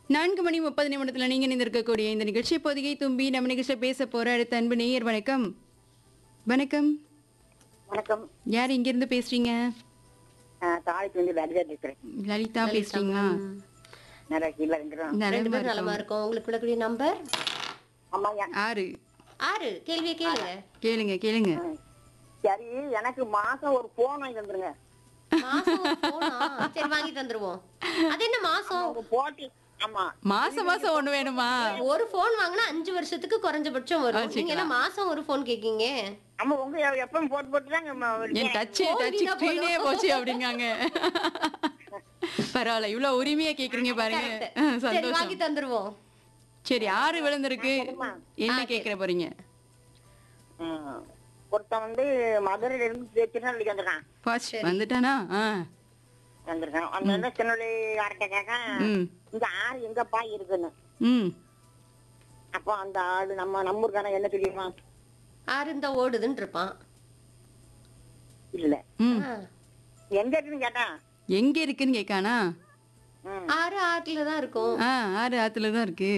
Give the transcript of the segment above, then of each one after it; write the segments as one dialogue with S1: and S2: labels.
S1: நான்கு மணி முப்பது நிமிடத்துல நீங்க நிந்திருக்கக்கூடிய இந்த நிகழ்ச்சி பொதிகை தும்பி நம்ம நிகழ்ச்சியில் பேச போற அடுத்த அன்பு நேயர் வணக்கம் வணக்கம்
S2: வணக்கம்
S1: யார் இங்க இருந்து பேசுறீங்க
S2: தாய்க்கு வந்து லலிதா பேசுறேன்
S1: லலிதா பேசுறீங்களா
S2: நல்லா கீழே இருக்கிறோம்
S1: நலமா
S3: ரெண்டு பேரும்
S1: இருக்கோம்.
S3: நலமா இருக்கும் உங்களுக்கு விடக்கூடிய நம்பர்
S2: ஆமாய்யா
S1: ஆறு
S3: ஆறு கேள்வியை கேளுங்க
S1: கேளுங்க கேளுங்க
S2: சரி எனக்கு மாசம் ஒரு போன் வாங்கி தந்துருங்க
S3: மாசம் ஒரு phone ஆ? சரி வாங்கி தந்துருவோம் அது என்ன மாசம்
S2: உங்க போட்டி ஆமா
S1: மாசம் மாசம் ஒண்ணு வேணுமா
S3: ஒரு போன் வாங்கினா அஞ்சு வருஷத்துக்கு குறைஞ்சபட்சம் வரும் நீங்க என்ன மாசம் ஒரு போன் கேக்கீங்க
S2: ஆமா உங்க எ- எப்பவும் போட்டு போட்டு தாங்க
S1: என் டச்சு டச்சு ஸ்கிரீனே போச்சு அப்படிங்காங்க பரவாயில்ல இவ்வளவு உரிமையா கேக்குறீங்க பாருங்க அஹ்,
S3: சரி வாங்கி
S1: சந்தோஷம்
S3: தந்துருவோம்
S1: சரி ஆறு விழுந்திருக்கு என்ன கேக்குற போறீங்க
S2: ஒருத்தன் வந்து மதுரையில இருந்து திருநெல்வேலி வந்திருக்கான்
S1: பாச்சு வந்துட்டானா ஆ
S2: வந்திருக்கான் அந்த வந்து திருநெல்வேலி யார்கிட்ட கேட்க
S1: ம்
S2: இந்த ஆறு எங்கப்பா இருக்குன்னு
S1: ம்
S2: அப்போ அந்த ஆளு நம்ம நம்ம ஊருக்காரன் என்ன தெரியுமா
S3: ஆறு இந்த ஓடுதுன்னு இருப்பான்
S2: இல்ல
S1: ம்
S3: ஆ.
S2: எங்க இருக்குன்னு கேட்டான்
S1: எங்க இருக்குன்னு கேட்கானா
S2: ம்.
S3: ஆறு ஆற்றுல தான் இருக்கும்
S1: ஆ ஆறு ஆத்துல தான் இருக்கு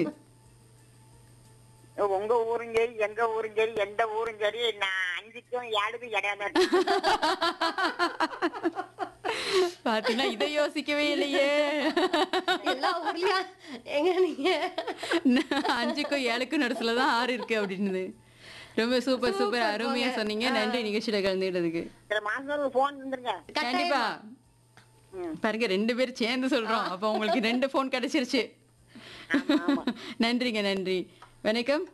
S2: உங்க ஊரும் சரி எங்க ஊரும் சரி எந்த ஊரும் சரி நான் அஞ்சுக்கும் ஏழுக்கும் இடையாம
S1: பாத்தீங்கன்னா இதை யோசிக்கவே இல்லையே
S3: எல்லா ஊர்லயா எங்க நீங்க
S1: அஞ்சுக்கும் ஏழுக்கும் நடுசுல தான் ஆறு இருக்கு அப்படின்னு ரொம்ப சூப்பர் சூப்பர் அருமையா சொன்னீங்க நன்றி நிகழ்ச்சியில கலந்துக்கிட்டதுக்கு
S2: சில மாசம் ஒரு போன் வந்துருங்க
S1: கண்டிப்பா
S2: ம்.
S1: பாருங்க ரெண்டு பேரும் சேர்ந்து சொல்றோம் அப்ப உங்களுக்கு ரெண்டு போன் கிடைச்சிருச்சு நன்றிங்க நன்றி வணக்கம்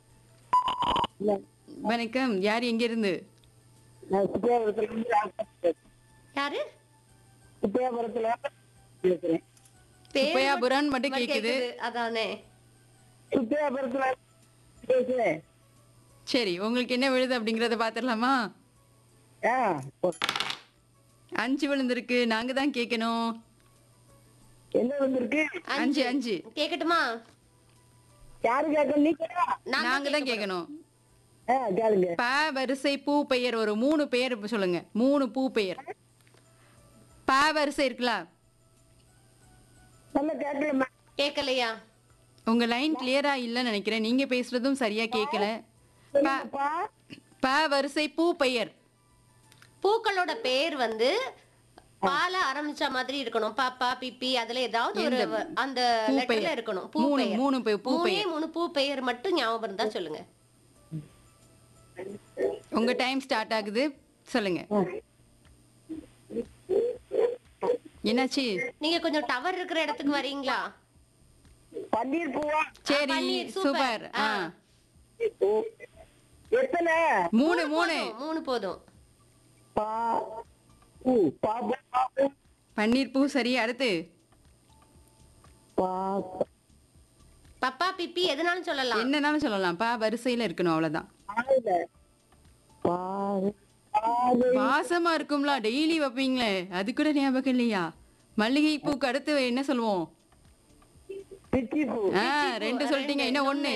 S1: வணக்கம் யார் எங்க இருந்து
S2: நான் சுப்பியாபுரத்துல இருந்து பேசுறேன்.
S3: யாரு
S2: சுப்பியாபுரத்துல பேசுறேன்
S3: பேரு
S1: சுப்பையாபுரான் மட்டும்
S3: மட்டும்
S1: கேக்குது
S3: அதானே
S2: சுப்பியாபுரத்துல பேசுறேன்
S1: சரி உங்களுக்கு என்ன விழுது அப்படிங்கறத பாத்துடலாமா
S2: ஆ,
S1: அஞ்சு விழுந்திருக்கு நாங்க தான் கேட்கணும்
S2: என்ன வந்திருக்கு
S1: அஞ்சு அஞ்சு
S3: கேக்கட்டுமா
S2: யாரு கேட்க நீ கேட்டா
S1: நாங்க தான் கேட்கணும்
S2: ஆ கேளுங்க
S1: ப வரிசை பூ பெயர் ஒரு மூணு பெயர் இப்ப சொல்லுங்க மூணு பூ பெயர் ப வரிசை இருக்குல்ல
S2: நல்லா கேட்கலம்மா
S3: கேக்கலையா
S1: உங்க லைன் கிளியரா இல்லைன்னு நினைக்கிறேன் நீங்க பேசுறதும் சரியா கேட்கல ப-
S2: பா
S1: ப வரிசை பூ பெயர்
S3: பூக்களோட பேர் வந்து பால ஆரம்பிச்ச மாதிரி இருக்கணும் பாப்பா பிப்பி அதுல ஏதாவது ஒரு வ- அந்த
S1: பூ
S3: லெட்டர்ல
S1: பெயர்.
S3: இருக்கணும் பூ
S1: மூணு,
S3: பெயர்
S1: மூணு பெ- பூ
S3: மூணே மூணு பூ பெயர் மட்டும் ஞாபகம் இருந்தா சொல்லுங்க
S1: உங்க டைம் ஸ்டார்ட் ஆகுது சொல்லுங்க என்னாச்சு
S2: நீங்க கொஞ்சம் டவர் இருக்கிற இடத்துக்கு வரீங்களா
S3: பன்னீர் பூவா
S1: சரி
S2: பன்னீர்,
S1: சூப்பர் ஆ
S3: பூ. எத்தனை
S1: மூணு மூணு
S2: போதும், மூணு போதும்
S3: பா பூ பா பூ, பா பூ,
S1: பன்னீர் பூ சரி அடுத்து
S3: பா
S2: பப்பா பிப்பி எதுனாலும் சொல்லலாம்
S1: என்னன்னாலும் சொல்லலாம் பா வரிசையில இருக்கணும் அவ்வளவுதான்
S3: பாருங்க. பாரு பாரு
S1: வாசமா இருக்கும்ல டெய்லி வைப்பீங்களே அது கூட ஞாபகம் இல்லையா மல்லிகை பூக்கு அடுத்து என்ன சொல்லுவோம்
S3: பிச்சி பூ
S1: ஆ ரெண்டு சொல்லிட்டீங்க இன்னும் ஒண்ணு